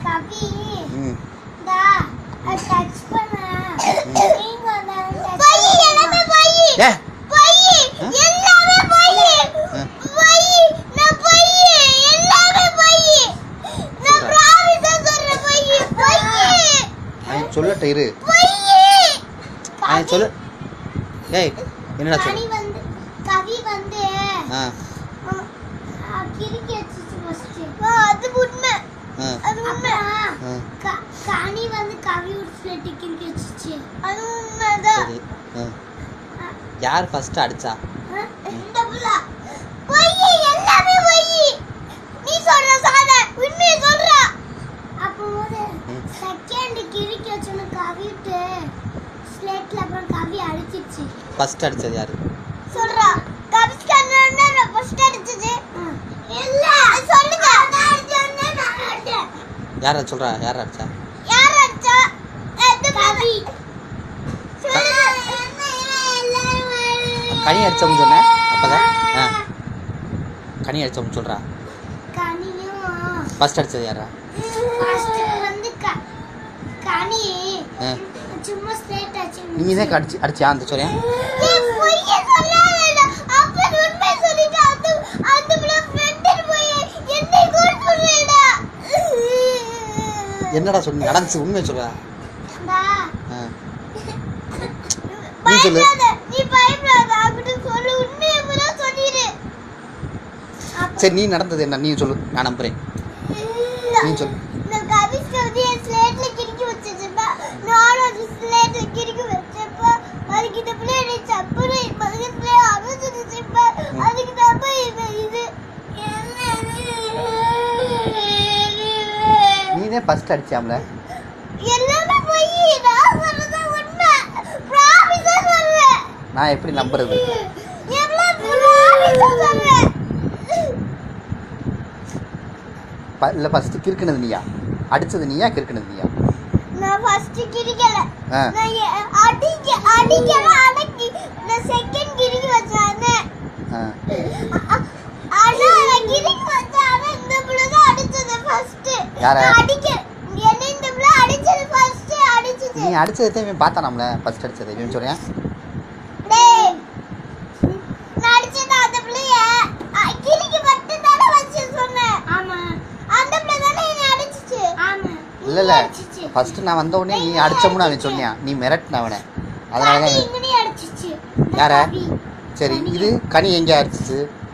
கவி ம் தா டச் பண்ண நீங்க பைய எல்லாமே பைய ஏ பைய எல்லாமே பைய ஆ. பைய நான் பைய எல்லாமே பைய நான் சொல்றேன். ப்ராமிஸா சொல்றேன் பைய பைய அவன் சொல்லட்ட இரு பைய அவன் சொல்லு ஏய் என்னடா கவி சொல்லு வந்து கவி வந்து ஆ ஆ, கிறுக்கி வச்சுச்சு ஃபர்ஸ்ட் அது உண்மை ஆ அது உண்மை ஆ க- கனி வந்து கவி ஒரு ஸ்லேட்டு கிறுக்கி வச்சுச்சு அது உண்மைதான் சரி ஆ யார் ஃபர்ஸ்ட் அடிச்சா இந்த புள்ள பொய் எல்லாமே பொய் நீ சொல்ற சாத உண்மையை சொல்ற அப்போ போது ம். செகண்ட் கிறுக்கி வச்சோன்னு கவிட்டு ஸ்லேட்ல அப்புறம் கவி அடிச்சிச்சு ஃபர்ஸ்ட் அடிச்சது யாரு சொல்றா கவிஸ்கர் நான் ஃபர்ஸ்ட் அடிச்சது இல்ல சொல்லுங்க நான் அடிச்சேன் நான் அடிச்சேன் யார சொல்றா யார் அடிச்சா யார் அடிச்சா அது கவி கனி அடிச்சவங்க சொன்ன அப்பதான் ஆ கனி அடிச்சவங்க சொல்றா கனியும் ஃபர்ஸ்ட் அடிச்சது யாரா ஃபர்ஸ்ட் வந்து க- கனி ஆ சும்மா ஸ்ட்ரைட் ஆச்சு நீ தான் அடிச்சு அடிச்சியா அந்த சொல்லேன் நீ பொய்ய சொல்லாதடா அப்ப நீ உண்மை சொல்லிட்டு அந்த அந்த பிள்ளை ஃப்ரெண்ட் போய் என்னை கூட சொல்றடா என்னடா சொல்லி நடந்துச்சு உண்மையை சொல்றா டா ஆ நீ சொல்லு. பயப்படாத நீ பயப்படாத அப்படி சொல்லு உண்மையை பூரா சொல்லிடு அப்ப- சரி நீ நடந்தது என்ன நீ சொல்லு நான் நம்புறேன் நீ சொல்லு இந்த கவிஸ் கவிதை என் ஸ்லேட்ல கிறுக்கி வச்சிருப்பா நானும் அது ஸ்லேட்ல கிறுக்கி வச்சப்ப அதுக்கு இந்த பிள்ளை என்னை சப்புரு அதுக்கு பிள்ளை அனுசரிச்சுப்ப அதுக்கு தப்ப இது இது நீ தான் ஃபர்ஸ்ட் அடிச்சாம்ல எல்லாமே போய் நான் சொல்றது உண்மை ப்ராமிஸா சொல்றேன் நான் எப்படி நம்புறது எவ்வளவு ப்ராமிஸா சொல்றேன் ப- இல்ல ஃபர்ஸ்ட் கிறுக்குனது நீயா அடிச்சது நீயா கிறுக்குனது நீயா நான் ஃபர்ஸ்ட் கிரிக்கல ஆ. நான் எ- அடிக்க அடிக்கல அடக்கி நான் செகண்ட் கிரிக்கி வச்சானே ஆ ஆனா நான் கிரிக்கி வச்சேன் ஆனா இந்த புள்ள தான் அடிச்சது ஃபர்ஸ்ட் யார? நான் அடிக்க என்ன இந்த புள்ள அடிச்சது ஃபர்ஸ்ட் அடிச்சது நீ அடிச்சதை இவன் பார்த்தானாம்ல ஃபர்ஸ்ட் அடிச்சதை இவன் சொல்றேன் டேய் நான் அடிச்சது அந்த புள்ளைய அ, கிறுக்கி மட்டும் தானே வச்சு சொன்னேன் ஆமா அந்த புள்ள தானே என்னை அடிச்சிச்சு ஆமா இல்ல இல்ல ஃபர்ஸ்ட் நான் வந்த உடனே நீ அடிச்சமுன்னு அவன் சொன்னியான் நீ மிரட்டின அவனை அதனால தான் இங்கனே அடிச்சிச்சு யார? கவி. சரி இது கனி எங்க அடிச்சிச்சு